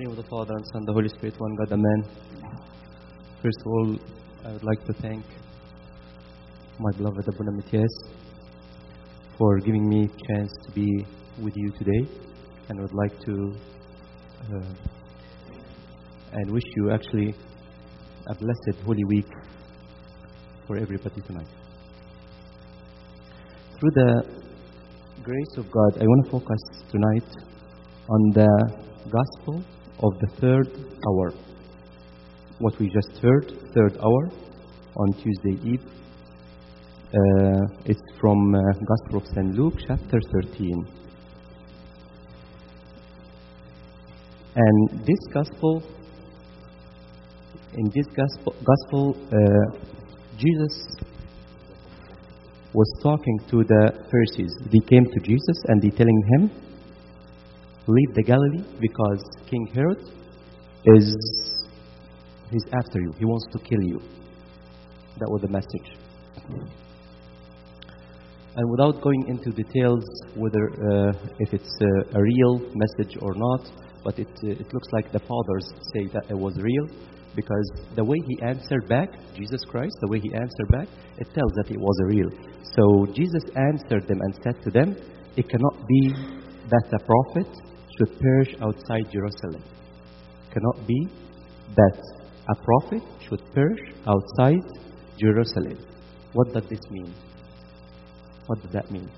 name of the Father and Son, the Holy Spirit, one God, Amen. First of all, I would like to thank my beloved Abuna Matthias for giving me a chance to be with you today, and would like to uh, and wish you actually a blessed Holy Week for everybody tonight. Through the grace of God, I want to focus tonight on the gospel of the third hour. What we just heard, third hour, on Tuesday Eve. Uh, it's from uh, Gospel of St. Luke, chapter 13. And this gospel, in this gospel, gospel uh, Jesus was talking to the Pharisees. They came to Jesus and they telling him, leave the Galilee because King Herod is he's after you. He wants to kill you. That was the message. And without going into details whether uh, if it's uh, a real message or not, but it uh, it looks like the fathers say that it was real because the way he answered back, Jesus Christ, the way he answered back, it tells that it was real. So Jesus answered them and said to them, It cannot be that a prophet should perish outside Jerusalem. Cannot be that a prophet should perish outside Jerusalem. What does this mean? What does that mean?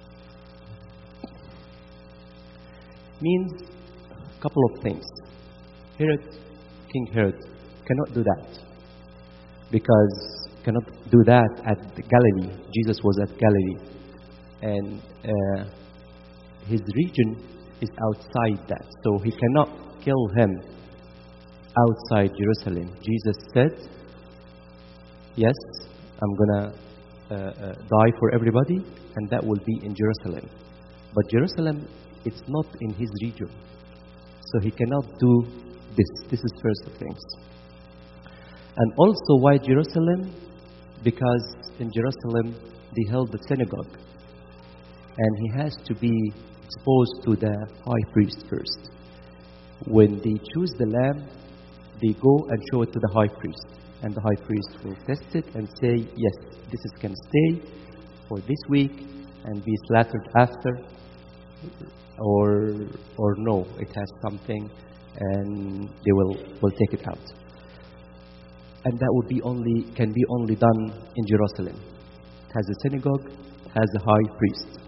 Means a couple of things. Herod, King Herod, cannot do that because cannot do that at Galilee. Jesus was at Galilee, and uh, his region is outside that, so he cannot kill him outside Jerusalem. Jesus said, "Yes, I'm gonna uh, uh, die for everybody, and that will be in Jerusalem. But Jerusalem, it's not in his region, so he cannot do this. This is first of things." And also, why Jerusalem? Because in Jerusalem they held the synagogue, and he has to be exposed to the high priest first. When they choose the lamb, they go and show it to the high priest, and the high priest will test it and say, Yes, this is can stay for this week and be slaughtered after, or or no, it has something, and they will will take it out and that would be only can be only done in Jerusalem. It has a synagogue, has a high priest.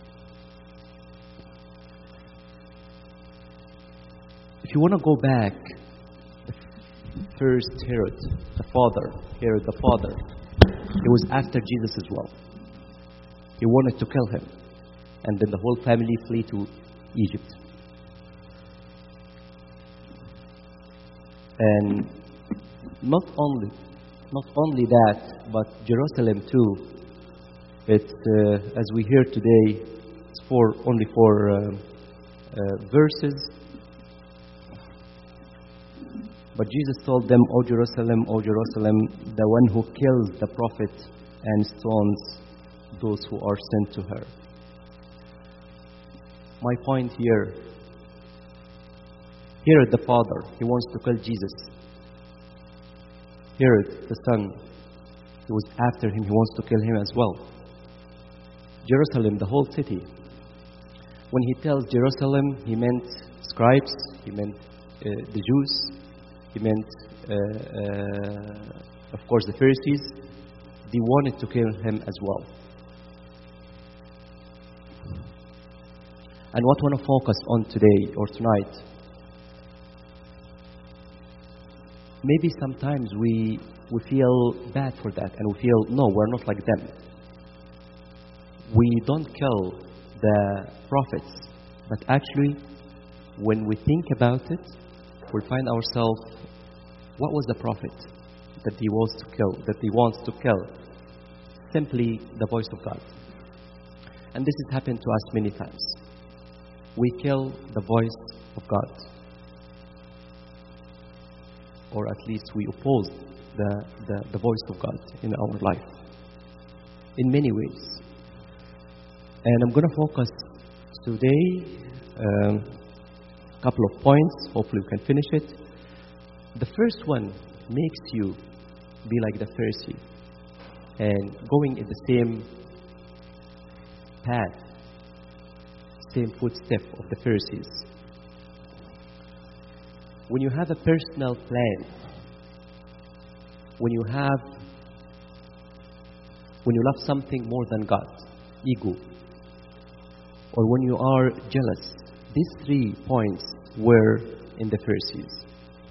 If you want to go back, first Herod, the father, Herod the father, it was after Jesus as well. He wanted to kill him, and then the whole family flee to Egypt. And not only not only that, but Jerusalem too. It's uh, as we hear today, it's for only for uh, uh, verses. But Jesus told them, "O Jerusalem, O Jerusalem, the one who kills the prophet and stones those who are sent to her." My point here. Here, the Father, he wants to kill Jesus. Herod, the son, he was after him, he wants to kill him as well. Jerusalem, the whole city. When he tells Jerusalem, he meant scribes, he meant uh, the Jews, he meant, uh, uh, of course, the Pharisees. They wanted to kill him as well. And what I want to focus on today or tonight maybe sometimes we, we feel bad for that and we feel, no, we're not like them. We don't kill the prophets, but actually, when we think about it, we find ourselves, what was the prophet that he wants to kill, that he wants to kill? Simply the voice of God. And this has happened to us many times. We kill the voice of God or at least we oppose the, the, the, voice of God in our life in many ways. And I'm going to focus today um, a couple of points. Hopefully, we can finish it. The first one makes you be like the Pharisee and going in the same path, same footstep of the Pharisees. When you have a personal plan, when you have when you love something more than God, ego, or when you are jealous, these three points were in the Pharisees.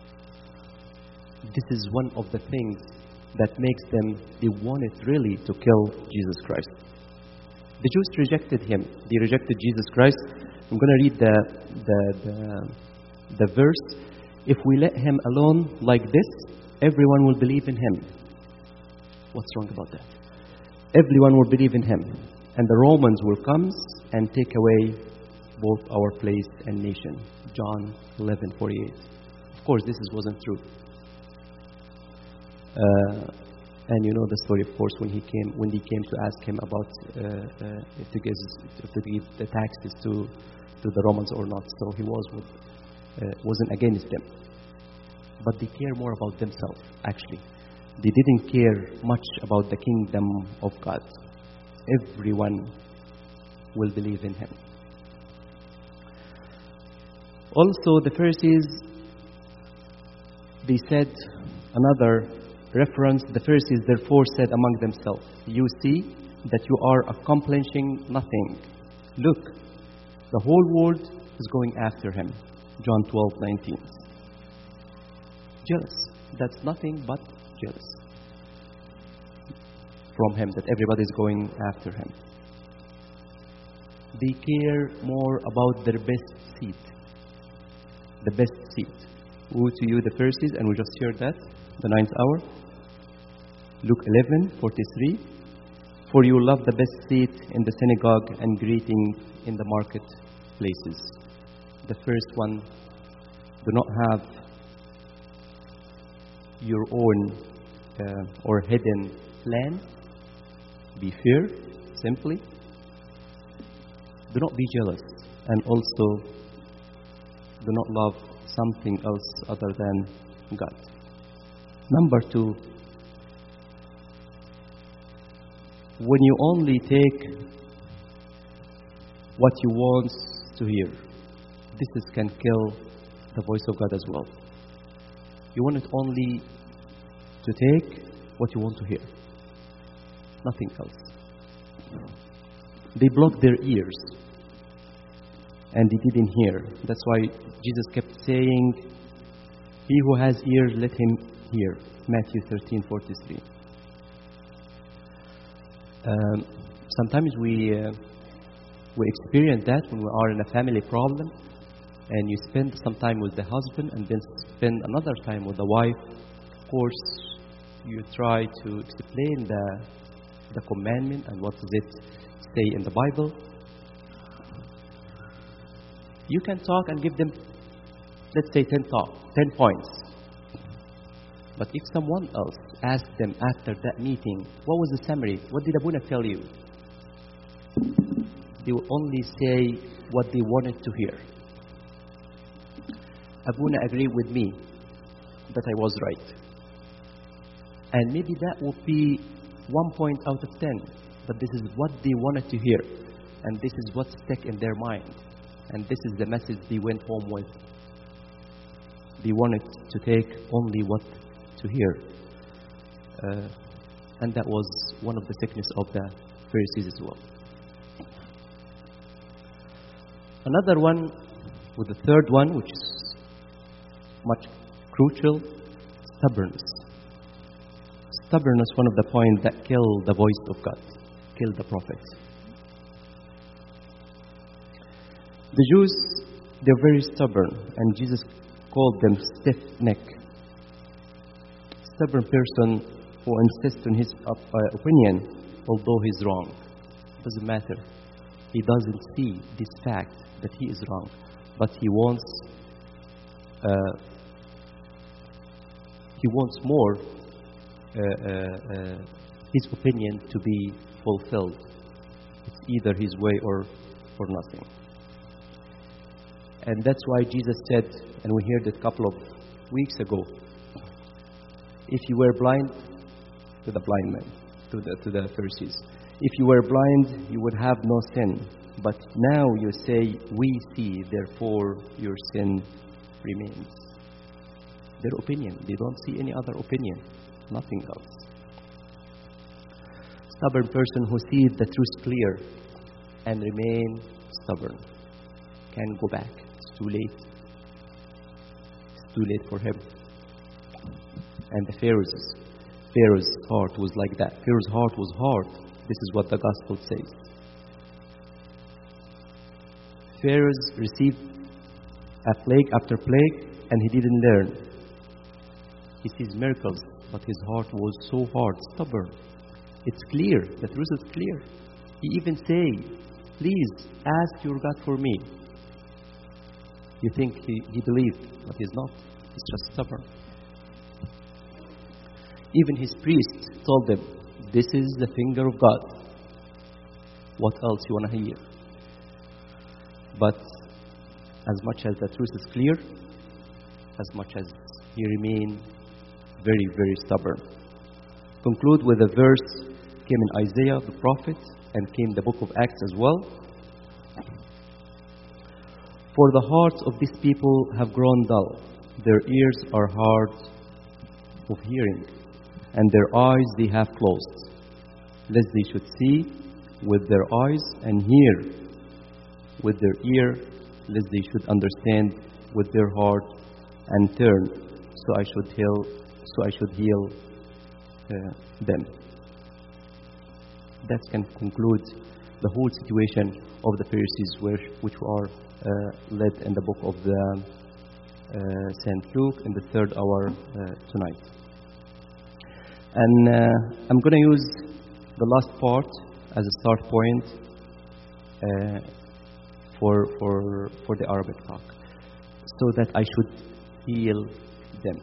This is one of the things that makes them, they wanted really to kill Jesus Christ. The Jews rejected him. They rejected Jesus Christ. I'm going to read the, the, the, the verse. If we let him alone like this, everyone will believe in him. What's wrong about that? Everyone will believe in him. And the Romans will come and take away both our place and nation. John 11:48. Of course, this is, wasn't true. Uh, and you know the story, of course, when he came, when they came to ask him about uh, uh, if to give, to give the taxes to to the Romans or not. So he was with, uh, wasn't against them, but they care more about themselves. Actually, they didn't care much about the kingdom of God. Everyone will believe in him. Also, the Pharisees, they said another reference, the Pharisees therefore said among themselves, You see that you are accomplishing nothing. Look, the whole world is going after him. John 12, 19. Jealous. That's nothing but jealous from him, that everybody is going after him. They care more about their best seat. The best seat. Woe to you, the Pharisees, and we just heard that, the ninth hour. Luke 11, 43. For you love the best seat in the synagogue and greeting in the marketplaces. The first one, do not have your own uh, or hidden plan. Be fair, simply. Do not be jealous, and also do not love something else other than God. Number two, when you only take what you want to hear, this is, can kill the voice of God as well. You want it only to take what you want to hear, nothing else. They blocked their ears and they didn't hear. That's why Jesus kept saying, He who has ears, let him hear. Matthew 13 43. Um, sometimes we, uh, we experience that when we are in a family problem and you spend some time with the husband and then spend another time with the wife. Of course, you try to explain the, the commandment and what does it say in the Bible. You can talk and give them, let's say, 10, talk, 10 points. But if someone else asks them after that meeting, what was the summary? What did Abuna tell you? They will only say what they wanted to hear. Abuna agreed with me that I was right. And maybe that would be one point out of ten, but this is what they wanted to hear. And this is what stuck in their mind. And this is the message they went home with. They wanted to take only what to hear. Uh, and that was one of the sickness of the Pharisees as well. Another one, with the third one, which is much crucial, stubbornness. Stubbornness, one of the points that kill the voice of God, kill the prophets. The Jews, they're very stubborn, and Jesus called them stiff neck. Stubborn person who insists on his op- uh, opinion, although he's wrong. Doesn't matter. He doesn't see this fact that he is wrong, but he wants uh, he wants more uh, uh, uh, his opinion to be fulfilled. It's either his way or or nothing. And that's why Jesus said, and we heard it a couple of weeks ago, if you were blind, to the blind man, to the, to the Pharisees, if you were blind, you would have no sin. But now you say, We see, therefore your sin remains. Their opinion. They don't see any other opinion, nothing else. Stubborn person who sees the truth clear and remain stubborn can go back. It's too late. It's too late for him. And the Pharisees, Pharaoh's heart was like that. Pharaoh's heart was hard. This is what the gospel says. Pharaoh received a plague after plague and he didn't learn. He sees miracles, but his heart was so hard, stubborn. It's clear, the truth is clear. He even say, please ask your God for me. You think he, he believed, but he's not. He's just stubborn. Even his priest told them, this is the finger of God. What else you want to hear? But as much as the truth is clear, as much as he remain very, very stubborn. Conclude with a verse came in Isaiah the prophet and came the book of Acts as well. For the hearts of these people have grown dull, their ears are hard of hearing, and their eyes they have closed, lest they should see with their eyes and hear with their ear, lest they should understand with their heart and turn, so I should heal, so I should heal uh, them. That can conclude the whole situation of the Pharisees, which, which are uh, led in the book of the uh, Saint Luke in the third hour uh, tonight. And uh, I'm going to use the last part as a start point uh, for, for, for the Arabic talk, so that I should heal them.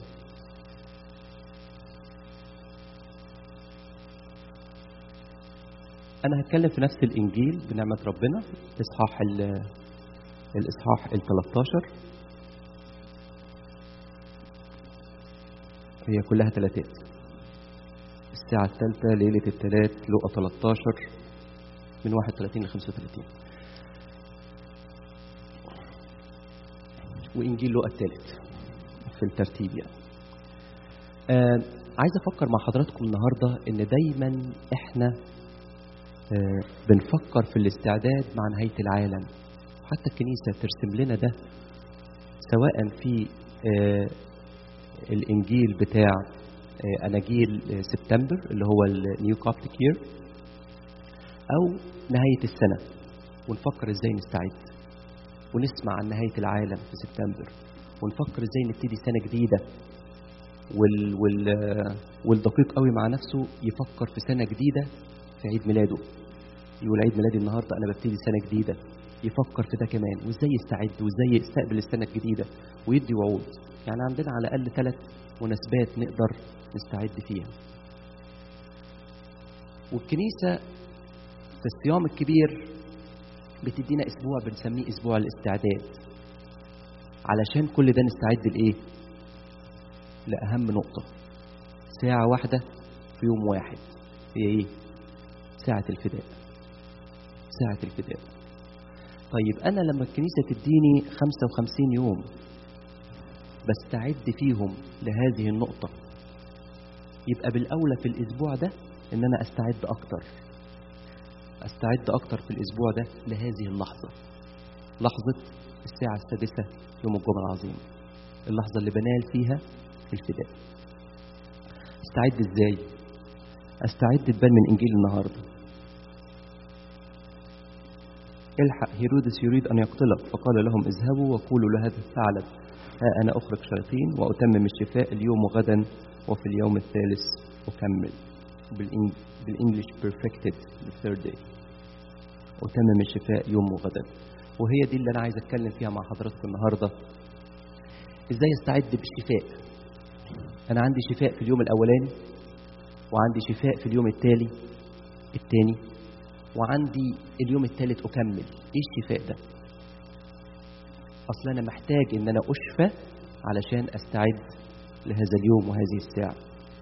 أنا هتكلم في نفس الإنجيل بنعمة ربنا إصحاح ال- الإصحاح ال 13 هي كلها ثلاثات الساعة الثالثة ليلة الثلاث لقى 13 من 31 ل 35 وإنجيل لقى الثالث في الترتيب يعني آه عايز أفكر مع حضراتكم النهاردة إن دايما إحنا آه بنفكر في الاستعداد مع نهاية العالم حتى الكنيسة ترسم لنا ده سواء في آه الإنجيل بتاع آه أناجيل آه سبتمبر اللي هو النيو كابتيك يير أو نهاية السنة ونفكر إزاي نستعد ونسمع عن نهاية العالم في سبتمبر ونفكر إزاي نبتدي سنة جديدة وال وال والدقيق قوي مع نفسه يفكر في سنة جديدة في عيد ميلاده يقول عيد ميلادي النهارده انا ببتدي سنه جديده يفكر في ده كمان وازاي يستعد وازاي يستقبل السنه الجديده ويدي وعود يعني عندنا على الاقل ثلاث مناسبات نقدر نستعد فيها والكنيسه في الصيام الكبير بتدينا اسبوع بنسميه اسبوع الاستعداد علشان كل ده نستعد لايه لاهم نقطه ساعه واحده في يوم واحد هي ايه ساعه الفداء ساعة الفداء طيب أنا لما الكنيسة تديني 55 يوم بستعد فيهم لهذه النقطة يبقى بالأولى في الأسبوع ده إن أنا أستعد أكتر أستعد أكتر في الأسبوع ده لهذه اللحظة لحظة الساعة السادسة يوم الجمعة العظيم اللحظة اللي بنال فيها الفداء استعد ازاي استعد تبان من انجيل النهارده الحق هيرودس يريد أن يقتلك فقال لهم اذهبوا وقولوا لهذا الثعلب ها أنا أخرج شياطين وأتمم الشفاء اليوم وغدا وفي اليوم الثالث أكمل بالإنج... بالإنجليش perfected the third day أتمم الشفاء يوم وغدا وهي دي اللي أنا عايز أتكلم فيها مع حضراتكم النهاردة إزاي أستعد بالشفاء أنا عندي شفاء في اليوم الأولاني وعندي شفاء في اليوم التالي التاني وعندي اليوم الثالث أكمل إيه الشفاء ده اصل انا محتاج ان انا اشفى علشان استعد لهذا اليوم وهذه الساعه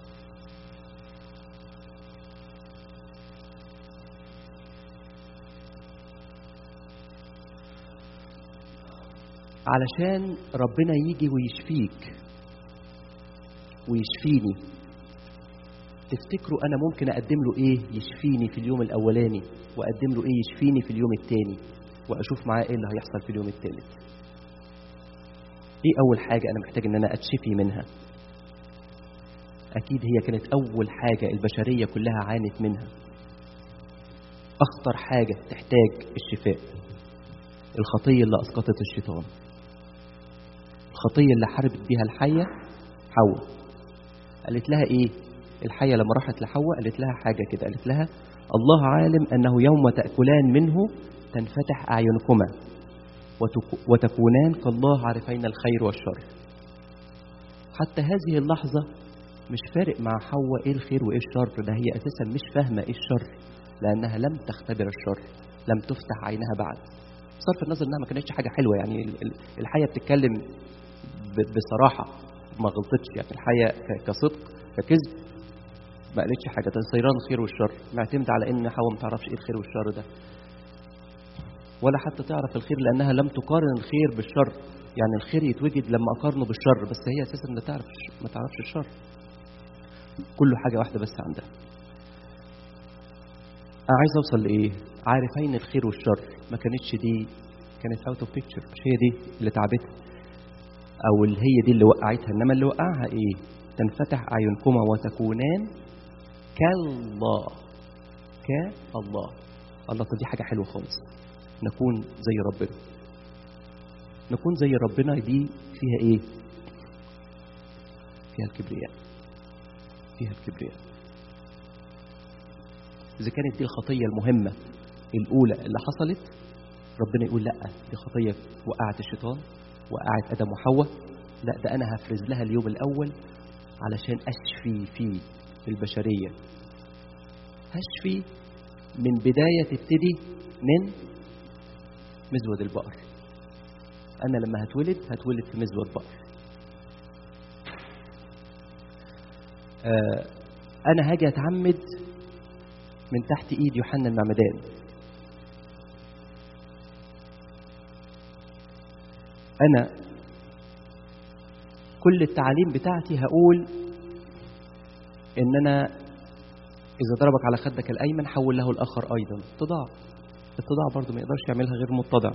علشان ربنا يجي ويشفيك ويشفيني تفتكروا انا ممكن اقدم له ايه يشفيني في اليوم الاولاني واقدم له ايه يشفيني في اليوم الثاني واشوف معاه ايه اللي هيحصل في اليوم الثالث ايه اول حاجه انا محتاج ان انا اتشفي منها اكيد هي كانت اول حاجه البشريه كلها عانت منها اخطر حاجه تحتاج الشفاء الخطيه اللي اسقطت الشيطان الخطيه اللي حاربت بيها الحيه حواء قالت لها ايه الحيه لما راحت لحواء قالت لها حاجه كده قالت لها الله عالم انه يوم تاكلان منه تنفتح اعينكما وتك- وتكونان كالله عارفين الخير والشر حتى هذه اللحظه مش فارق مع حواء ايه الخير وايه الشر ده هي اساسا مش فاهمه ايه الشر لانها لم تختبر الشر لم تفتح عينها بعد صرف النظر انها ما كانتش حاجه حلوه يعني ال- ال- الحيه بتتكلم ب- بصراحه ما غلطتش يعني الحيه ك- كصدق ككذب ما قالتش حاجه ده سيران الخير والشر معتمده على ان حواء ما تعرفش ايه الخير والشر ده ولا حتى تعرف الخير لانها لم تقارن الخير بالشر يعني الخير يتوجد لما اقارنه بالشر بس هي اساسا ما تعرفش ما تعرفش الشر كله حاجه واحده بس عندها انا عايز اوصل لايه عارفين الخير والشر ما كانتش دي كانت اوت اوف بيكتشر مش هي دي اللي تعبتها او اللي هي دي اللي وقعتها انما اللي وقعها ايه تنفتح اعينكما وتكونان كالله كالله الله طب دي حاجه حلوه خالص نكون زي ربنا نكون زي ربنا دي فيها ايه فيها الكبرياء فيها الكبرياء اذا كانت دي الخطيه المهمه الاولى اللي حصلت ربنا يقول لا دي خطيه وقعت الشيطان وقعت ادم وحواء لا ده انا هفرز لها اليوم الاول علشان اشفي فيه البشريه هشفي من بدايه تبتدي من مزود البقر انا لما هتولد هتولد في مزود بقر آه انا هاجي اتعمد من تحت ايد يوحنا المعمدان انا كل التعاليم بتاعتي هقول ان انا اذا ضربك على خدك الايمن حول له الاخر ايضا اتضاع اتضاع برضه ما يقدرش يعملها غير متضع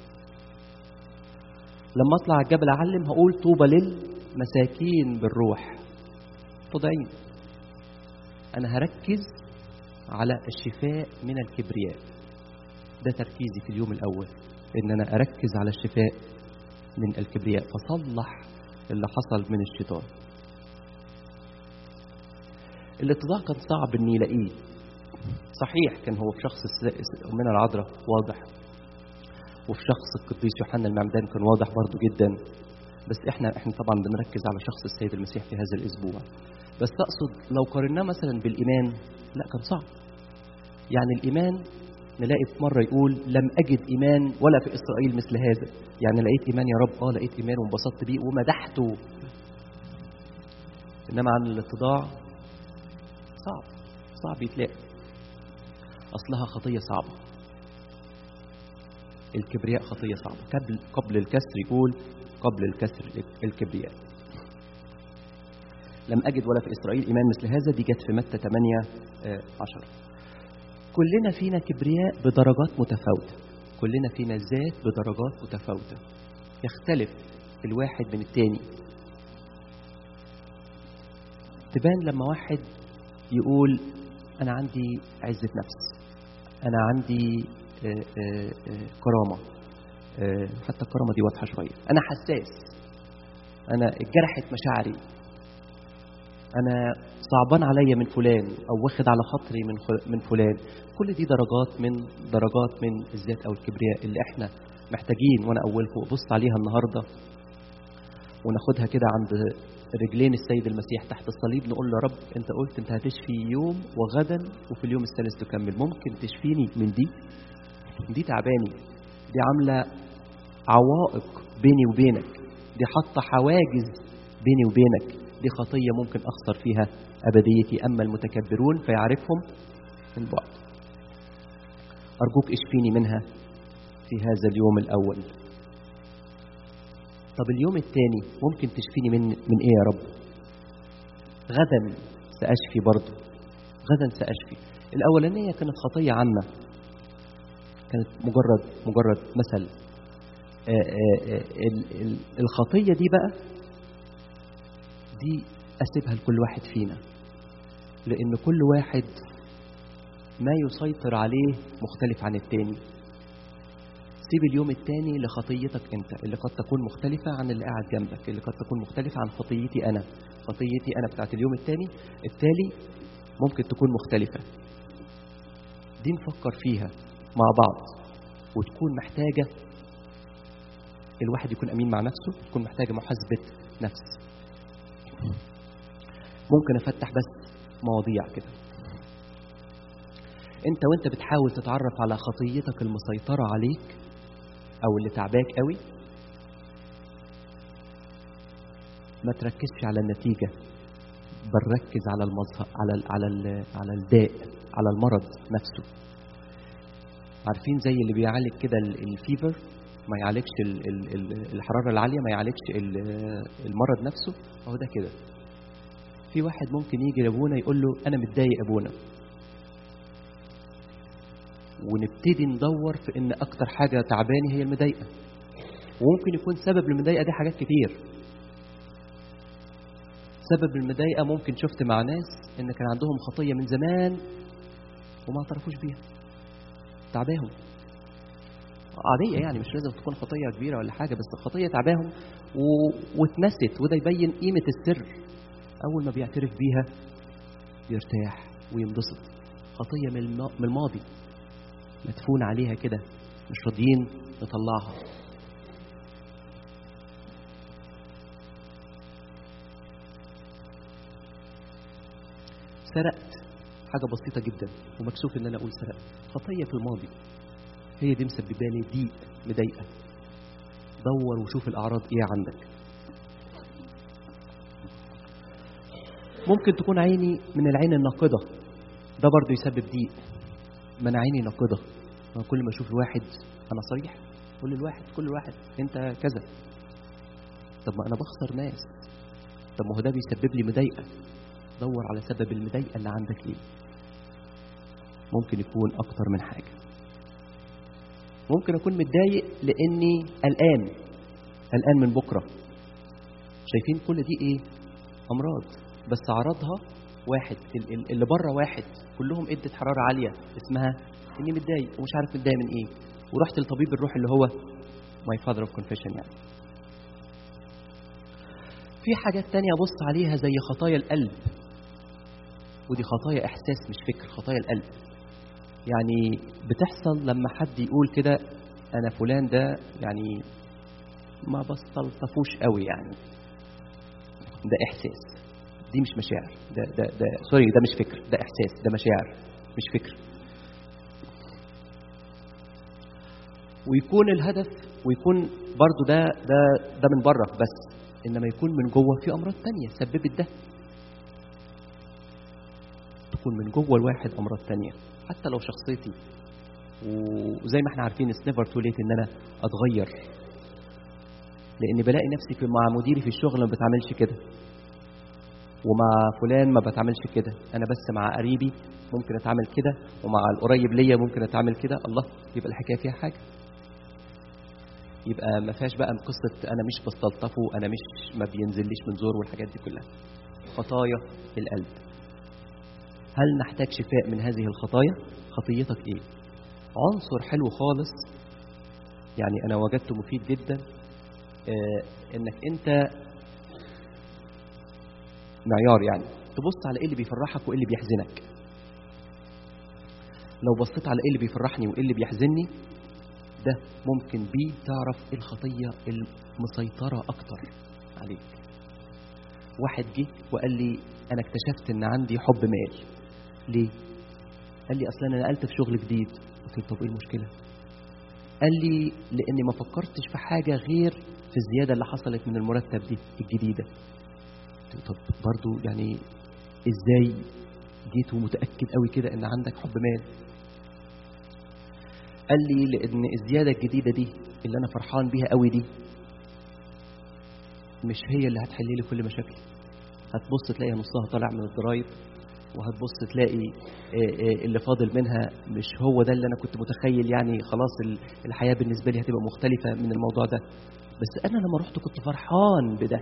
لما اطلع الجبل اعلم هقول طوبى للمساكين بالروح متضعين انا هركز على الشفاء من الكبرياء ده تركيزي في اليوم الاول ان انا اركز على الشفاء من الكبرياء فصلح اللي حصل من الشيطان الاتضاع كان صعب اني يلاقيه صحيح كان هو في شخص الس- امنا العذراء واضح وفي شخص القديس يوحنا المعمدان كان واضح برضو جدا بس احنا احنا طبعا بنركز على شخص السيد المسيح في هذا الاسبوع بس اقصد لو قارناه مثلا بالايمان لا كان صعب يعني الايمان نلاقي في مره يقول لم اجد ايمان ولا في اسرائيل مثل هذا يعني لقيت ايمان يا رب اه لقيت ايمان وانبسطت بيه ومدحته انما عن الاتضاع صعب صعب يتلاقي اصلها خطيه صعبه الكبرياء خطيه صعبه قبل قبل الكسر يقول قبل الكسر الكبرياء لم اجد ولا في اسرائيل ايمان مثل هذا دي جت في متى 8 10 كلنا فينا كبرياء بدرجات متفاوته كلنا فينا ذات بدرجات متفاوته يختلف الواحد من التاني تبان لما واحد يقول انا عندي عزه نفس انا عندي آه، آه، آه، كرامه آه، حتى الكرامه دي واضحه شويه انا حساس انا اتجرحت مشاعري انا صعبان عليا من فلان او واخد على خاطري من خل- من فلان كل دي درجات من درجات من الذات او الكبرياء اللي احنا محتاجين وانا اولكم ابص عليها النهارده وناخدها كده عند رجلين السيد المسيح تحت الصليب نقول له يا رب انت قلت انت هتشفي يوم وغدا وفي اليوم الثالث تكمل ممكن تشفيني من دي دي تعباني دي عامله عوائق بيني وبينك دي حاطة حواجز بيني وبينك دي خطية ممكن أخسر فيها أبديتي أما المتكبرون فيعرفهم من بعد أرجوك اشفيني منها في هذا اليوم الأول طب اليوم الثاني ممكن تشفيني من من إيه يا رب غدا سأشفي برضه غدا سأشفي الأولانية كانت خطية عامة كانت مجرد مجرد مثل آآ آآ ال- ال- الخطية دي بقى دي أسيبها لكل واحد فينا لأن كل واحد ما يسيطر عليه مختلف عن التاني سيب اليوم التاني لخطيتك انت اللي قد تكون مختلفة عن اللي قاعد جنبك اللي قد تكون مختلفة عن خطيتي انا خطيتي انا بتاعت اليوم التاني التالي ممكن تكون مختلفة دي نفكر فيها مع بعض وتكون محتاجة الواحد يكون أمين مع نفسه تكون محتاجة محاسبة نفس ممكن أفتح بس مواضيع كده انت وانت بتحاول تتعرف على خطيتك المسيطرة عليك او اللي تعباك قوي ما تركزش على النتيجة بل ركز على المظهر على ال على ال على الداء على المرض نفسه عارفين زي اللي بيعالج كده ال- الفيفر ما يعالجش ال- ال- ال- الحرارة العالية ما يعالجش ال- المرض نفسه هو ده كده في واحد ممكن يجي لابونا يقول له انا متضايق ابونا ونبتدي ندور في ان اكتر حاجه تعباني هي المضايقه وممكن يكون سبب المضايقه دي حاجات كتير سبب المضايقه ممكن شفت مع ناس ان كان عندهم خطيه من زمان وما اعترفوش بيها تعباهم عادية يعني مش لازم تكون خطية كبيرة ولا حاجة بس الخطية تعباهم و... واتنست وده يبين قيمة السر أول ما بيعترف بيها يرتاح وينبسط خطية من الم- من الماضي مدفون عليها كده مش راضيين نطلعها سرقت حاجة بسيطة جدا ومكسوف ان انا اقول سرقت خطية في الماضي هي دي مسببة لي ضيق مضايقة دور وشوف الاعراض ايه عندك ممكن تكون عيني من العين الناقدة ده برضو يسبب ضيق ما انا عيني ناقدة ما كل ما اشوف الواحد انا صريح كل الواحد كل واحد انت كذا طب ما انا بخسر ناس طب ما هو ده بيسبب لي مضايقة دور على سبب المضايقة اللي عندك ايه ممكن يكون اكتر من حاجة ممكن اكون متضايق لاني قلقان قلقان من بكرة شايفين كل دي ايه امراض بس عرضها واحد ال- ال- اللي بره واحد كلهم ادت حراره عاليه اسمها اني متضايق ومش عارف متضايق من ايه ورحت لطبيب الروح اللي هو ماي فاذر اوف كونفيشن يعني في حاجات تانية أبص عليها زي خطايا القلب ودي خطايا إحساس مش فكر خطايا القلب يعني بتحصل لما حد يقول كده أنا فلان ده يعني ما بستلطفوش قوي يعني ده إحساس دي مش مشاعر ده ده ده سوري ده مش فكر ده إحساس ده مشاعر مش فكر ويكون الهدف ويكون برضو ده ده ده من بره بس انما يكون من جوه في امراض تانية سببت ده تكون من جوه الواحد امراض تانية حتى لو شخصيتي وزي ما احنا عارفين اتس نيفر تو ليت ان انا اتغير لان بلاقي نفسي في مع مديري في الشغل ما بتعاملش كده ومع فلان ما بتعاملش كده انا بس مع قريبي ممكن اتعامل كده ومع القريب ليا ممكن اتعامل كده الله يبقى الحكايه فيها حاجه يبقى ما فيهاش بقى قصه انا مش بستلطفه انا مش ما بينزليش من زور والحاجات دي كلها خطايا القلب هل نحتاج شفاء من هذه الخطايا خطيتك ايه عنصر حلو خالص يعني انا وجدته مفيد جدا آه انك انت معيار يعني تبص على ايه اللي بيفرحك وايه اللي بيحزنك لو بصيت على ايه اللي بيفرحني وايه اللي بيحزنني ده ممكن بيه تعرف ايه الخطيه المسيطره اكتر عليك واحد جه وقال لي انا اكتشفت ان عندي حب مال ليه قال لي اصلا انا نقلت في شغل جديد قلت له طب ايه المشكله قال لي لاني ما فكرتش في حاجه غير في الزيادة اللي حصلت من المرتب دي الجديدة طب برضو يعني ازاي جيت ومتأكد قوي كده ان عندك حب مال قال لي لان الزيادة الجديدة دي اللي انا فرحان بيها قوي دي مش هي اللي هتحل لي كل مشاكلي هتبص تلاقي نصها طالع من الضرايب وهتبص تلاقي اللي فاضل منها مش هو ده اللي انا كنت متخيل يعني خلاص الحياه بالنسبه لي هتبقى مختلفه من الموضوع ده بس انا لما رحت كنت فرحان بده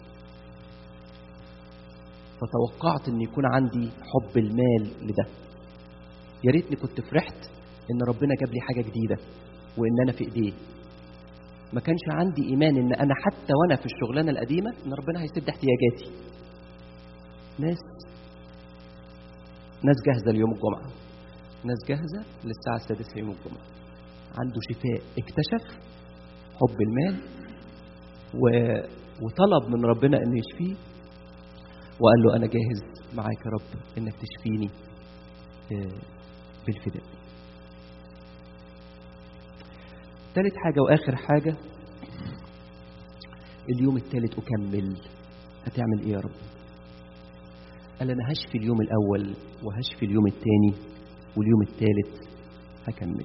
فتوقعت ان يكون عندي حب المال لده يا ريتني كنت فرحت ان ربنا جاب لي حاجه جديده وان انا في ايديه ما كانش عندي ايمان ان انا حتى وانا في الشغلانه القديمه ان ربنا هيسد احتياجاتي ناس ناس جاهزه ليوم الجمعه ناس جاهزه للساعه السادسه يوم الجمعه عنده شفاء اكتشف حب المال و... وطلب من ربنا انه يشفيه وقال له انا جاهز معاك يا رب انك تشفيني بالفداء ثالث حاجة وآخر حاجة اليوم الثالث أكمل هتعمل إيه يا رب قال أنا هشفي اليوم الأول وهشفي اليوم الثاني واليوم الثالث هكمل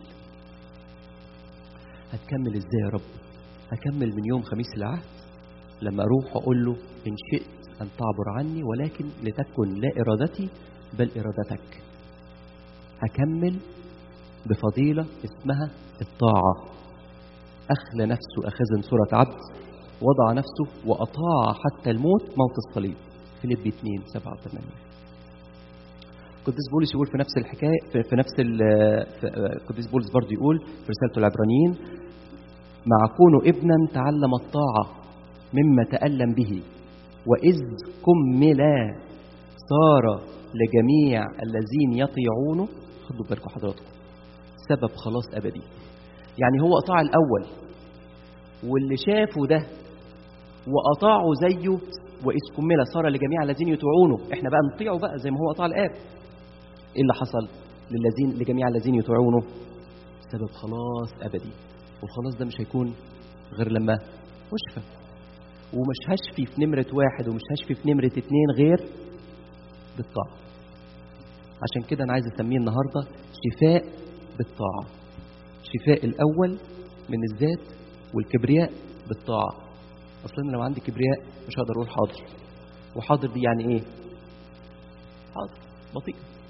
هتكمل إزاي يا رب هكمل من يوم خميس العهد لما أروح أقول له إن شئت أن تعبر عني ولكن لتكن لا إرادتي بل إرادتك هكمل بفضيلة اسمها الطاعة أخلى نفسه أخذ صورة عبد وضع نفسه وأطاع حتى الموت موت الصليب فيليب 2 7 8 قديس بولس يقول في نفس الحكاية في, في نفس قديس بولس برضه يقول في رسالته العبرانيين مع كونه ابنا تعلم الطاعة مما تألم به وإذ كمل صار لجميع الذين يطيعونه خدوا بالكم حضراتكم سبب خلاص أبدي يعني هو أطاع الأول واللي شافه ده وأطاعوا زيه وإذ كمل صار لجميع الذين يطيعونه إحنا بقى نطيعه بقى زي ما هو أطاع الآب إيه اللي حصل للذين لجميع الذين يطيعونه سبب خلاص أبدي والخلاص ده مش هيكون غير لما أشفى ومش هشفي في نمرة واحد ومش هشفي في نمرة اتنين غير بالطاعة عشان كده أنا عايز أسميه النهاردة شفاء بالطاعة شفاء الأول من الذات والكبرياء بالطاعة أصلا لو عندي كبرياء مش هقدر أقول حاضر وحاضر دي يعني إيه؟ حاضر بطيء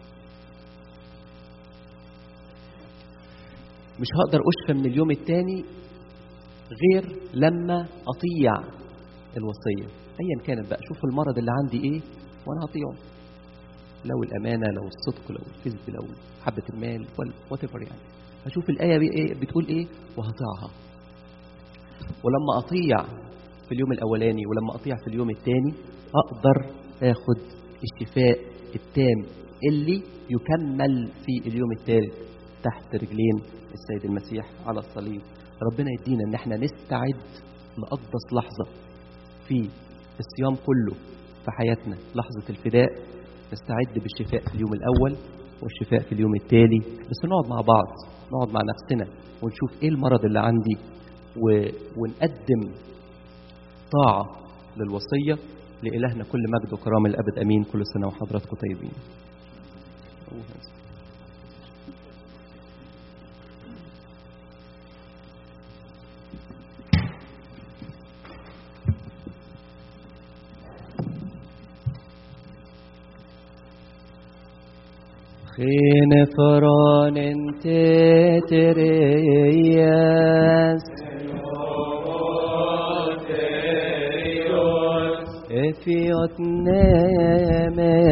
مش هقدر أشفى من اليوم التاني غير لما أطيع الوصية أيا كانت بقى شوف المرض اللي عندي إيه وأنا هطيعه لو الأمانة لو الصدق لو الكذب لو حبة المال وات يعني هشوف الآية إيه بتقول إيه وهطيعها ولما أطيع في اليوم الأولاني ولما أطيع في اليوم الثاني أقدر آخد الشفاء التام اللي يكمل في اليوم الثالث تحت رجلين السيد المسيح على الصليب ربنا يدينا ان احنا نستعد لأقدس لحظة في الصيام كله في حياتنا لحظة الفداء نستعد بالشفاء في اليوم الأول والشفاء في اليوم التالي بس نقعد مع بعض نقعد مع نفسنا ونشوف ايه المرض اللي عندي و... ونقدم طاعة للوصية لإلهنا كل مجد وكرامة الأبد أمين كل سنة وحضراتكم طيبين خين فران تتريس افيوت نامه